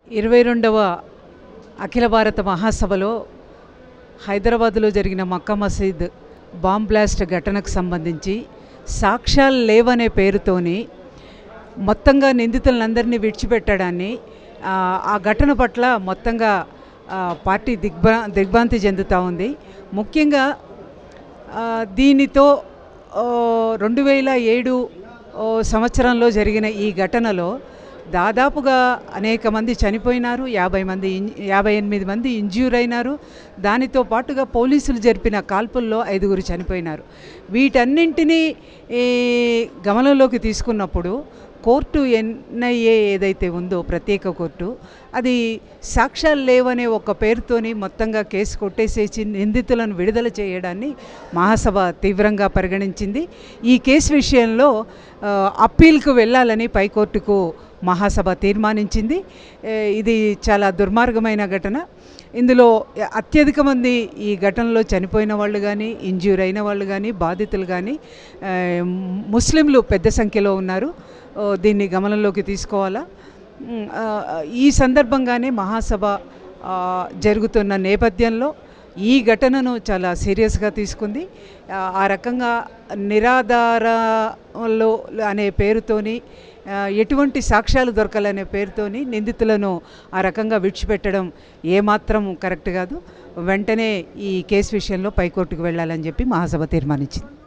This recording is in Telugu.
ఇరవై రెండవ అఖిల భారత మహాసభలో హైదరాబాదులో జరిగిన మక్కా మసీద్ బాంబ్ బ్లాస్ట్ ఘటనకు సంబంధించి సాక్ష్యాలు లేవనే పేరుతోని మొత్తంగా నిందితులందరినీ విడిచిపెట్టడాన్ని ఆ, ఆ ఘటన పట్ల మొత్తంగా ఆ, పార్టీ దిగ్భ్రా దిగ్భ్రాంతి చెందుతూ ఉంది ముఖ్యంగా ఆ, దీనితో ఓ, రెండు వేల ఏడు ఓ, సంవత్సరంలో జరిగిన ఈ ఘటనలో దాదాపుగా అనేక మంది చనిపోయినారు యాభై మంది ఇన్- యాభై ఎనిమిది మంది ఇంజ్యూర్ అయినారు దానితో పాటుగా పోలీసులు జరిపిన కాల్పుల్లో ఐదుగురు చనిపోయినారు వీటన్నింటినీ ఈ, గమనంలోకి తీసుకున్నప్పుడు కోర్టు ఎన్ఐఏ ఏదైతే ఉందో ప్రత్యేక కోర్టు అది సాక్ష్యాలు లేవనే ఒక పేరుతోని మొత్తంగా కేసు కొట్టేసేసి నిందితులను విడుదల చేయడాన్ని మహాసభ తీవ్రంగా పరిగణించింది ఈ కేసు విషయంలో ఆ, అప్పీల్కు వెళ్ళాలని పైకోర్టుకు మహాసభ తీర్మానించింది ఏ, ఇది చాలా దుర్మార్గమైన ఘటన ఇందులో అత్యధిక మంది ఈ ఘటనలో చనిపోయిన వాళ్ళు కానీ ఇంజ్యూర్ అయిన వాళ్ళు కానీ బాధితులు కానీ ఆ, ముస్లింలు పెద్ద సంఖ్యలో ఉన్నారు ఓ, దీన్ని గమనంలోకి తీసుకోవాలా ఉమ్, ఆ, ఈ సందర్భంగానే మహాసభ ఆ, జరుగుతున్న నేపథ్యంలో ఈ ఘటనను చాలా సీరియస్గా తీసుకుంది ఆ, ఆ రకంగా నిరాధారలో అనే పేరుతోని ఆ, ఎటువంటి సాక్ష్యాలు దొరకాలనే పేరుతోని నిందితులను ఆ రకంగా విడిచిపెట్టడం ఏమాత్రం కరెక్ట్ కాదు వెంటనే ఈ కేసు విషయంలో పైకోర్టుకు వెళ్ళాలని చెప్పి మహాసభ తీర్మానించింది